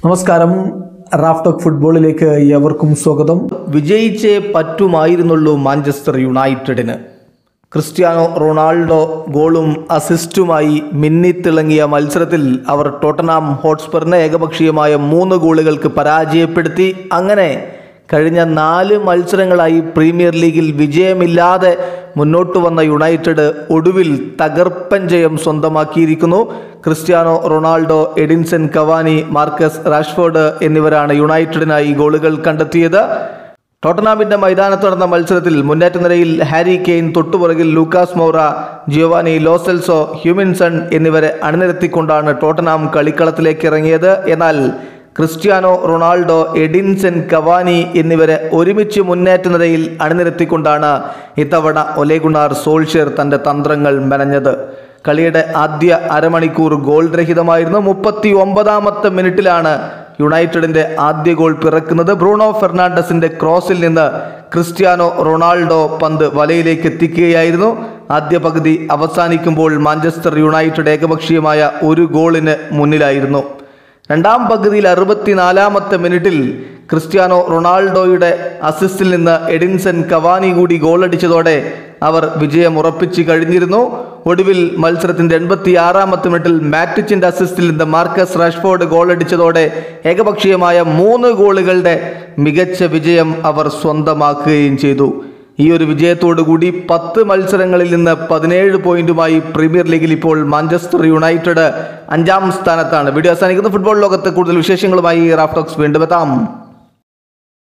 നമസ്കാരം റാഫ്റ്റോക്ക് ഫുട്ബോളിലേക്ക് ഏവർക്കും സ്വാഗതം വിജയിച്ചേ പറ്റുമായിരുന്നുള്ളൂ മാഞ്ചസ്റ്റർ യുണൈറ്റഡിന് ക്രിസ്ത്യാനോ റൊണാൾഡോ ഗോളും അസിസ്റ്റുമായി മിന്നിത്തിളങ്ങിയ മത്സരത്തിൽ അവർ ടോട്ടനാം ഹോട്ട്സ്പറിനെ ഏകപക്ഷീയമായ മൂന്ന് ഗോളുകൾക്ക് പരാജയപ്പെടുത്തി അങ്ങനെ കഴിഞ്ഞ നാല് മത്സരങ്ങളായി പ്രീമിയർ ലീഗിൽ വിജയമില്ലാതെ മുന്നോട്ട് വന്ന യുണൈറ്റഡ് ഒടുവിൽ തകർപ്പൻ ജയം സ്വന്തമാക്കിയിരിക്കുന്നു Cristiano Ronaldo Edinson Cavani Marcus Rashford എന്നിവരാണ് യുണൈറ്റഡിനായി ഗോളുകൾ കണ്ടെത്തിയത് ടോട്ടനാമിന്റെ മൈതാനത്ത് നടന്ന മത്സരത്തിൽ മുന്നേറ്റ നിരയിൽ ഹാരി കെയ്ൻ തൊട്ടുപുറകിൽ ലൂക്കാസ് മൗറ ജിയോവാനി ലോസെൽസോ ഹ്യൂമിൻസൺ എന്നിവരെ അണിനിരത്തിക്കൊണ്ടാണ് ടോട്ടനാം കളിക്കളത്തിലേക്ക് ഇറങ്ങിയത് എന്നാൽ ക്രിസ്ത്യാനോ റൊണാൾഡോ എഡിൻസൺ കവാനി എന്നിവരെ ഒരുമിച്ച് മുന്നേറ്റ നിരയിൽ അണിനിരത്തിക്കൊണ്ടാണ് ഇത്തവണ ഒലേഗുണാർ സോൾഷ്യർ തന്റെ തന്ത്രങ്ങൾ മെനഞ്ഞത് കളിയുടെ ആദ്യ അരമണിക്കൂർ ഗോൾ രഹിതമായിരുന്നു മുപ്പത്തി ഒമ്പതാമത്തെ മിനിറ്റിലാണ് യുണൈറ്റഡിന്റെ ആദ്യ ഗോൾ പിറക്കുന്നത് ബ്രൂണോ ഫെർണാണ്ടസിന്റെ ക്രോസിൽ നിന്ന് ക്രിസ്ത്യാനോ റൊണാൾഡോ പന്ത് വലയിലേക്ക് എത്തിക്കുകയായിരുന്നു ആദ്യ പകുതി അവസാനിക്കുമ്പോൾ മാഞ്ചസ്റ്റർ യുണൈറ്റഡ് ഏകപക്ഷീയമായ ഒരു ഗോളിന് മുന്നിലായിരുന്നു രണ്ടാം പകുതിയിൽ അറുപത്തിനാലാമത്തെ മിനിറ്റിൽ ക്രിസ്ത്യാനോ റൊണാൾഡോയുടെ അസിസ്റ്റിൽ നിന്ന് എഡിൻസൺ കവാനി കൂടി ഗോളടിച്ചതോടെ അവർ വിജയം ഉറപ്പിച്ചു കഴിഞ്ഞിരുന്നു ഒടുവിൽ മത്സരത്തിന്റെ എൺപത്തി ആറാമത്തെ മിനിറ്റിൽ മാറ്റിച്ചിന്റെ അസിസ്റ്റിൽ നിന്ന് മാർക്കസ് റാഷ്ഫോർഡ് ഗോളടിച്ചതോടെ ഏകപക്ഷീയമായ മൂന്ന് ഗോളുകളുടെ മികച്ച വിജയം അവർ സ്വന്തമാക്കുകയും ചെയ്തു ഈ ഒരു വിജയത്തോടു കൂടി പത്ത് മത്സരങ്ങളിൽ നിന്ന് പതിനേഴ് പോയിന്റുമായി പ്രീമിയർ ലീഗിൽ ഇപ്പോൾ മാഞ്ചസ്റ്റർ യുണൈറ്റഡ് അഞ്ചാം സ്ഥാനത്താണ് വീഡിയോ അവസാനിക്കുന്ന ഫുട്ബോൾ ലോകത്ത് കൂടുതൽ വിശേഷങ്ങളുമായി റാഫ്റ്റോക്സ് വീണ്ടും എത്താം